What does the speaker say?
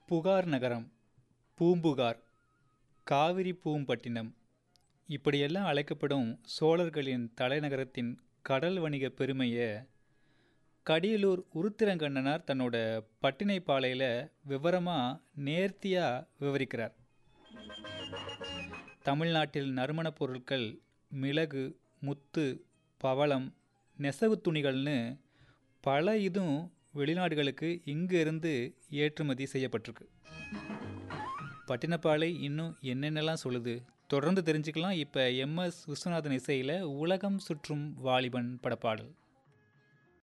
புகார் நகரம் பூம்புகார் காவிரி பூம்பட்டினம் இப்படியெல்லாம் அழைக்கப்படும் சோழர்களின் தலைநகரத்தின் கடல் வணிக பெருமையை கடியலூர் உருத்திரங்கண்ணனார் தன்னோட பட்டினைப்பாளையில் விவரமாக நேர்த்தியாக விவரிக்கிறார் தமிழ்நாட்டில் நறுமணப் பொருட்கள் மிளகு முத்து பவளம் நெசவு துணிகள்னு பல இதுவும் வெளிநாடுகளுக்கு இங்கு இருந்து ஏற்றுமதி செய்யப்பட்டிருக்கு பட்டினப்பாலை இன்னும் என்னென்னலாம் சொல்லுது தொடர்ந்து தெரிஞ்சுக்கலாம் இப்போ எம்எஸ் விஸ்வநாதன் இசையில் உலகம் சுற்றும் வாலிபன் படப்பாடல்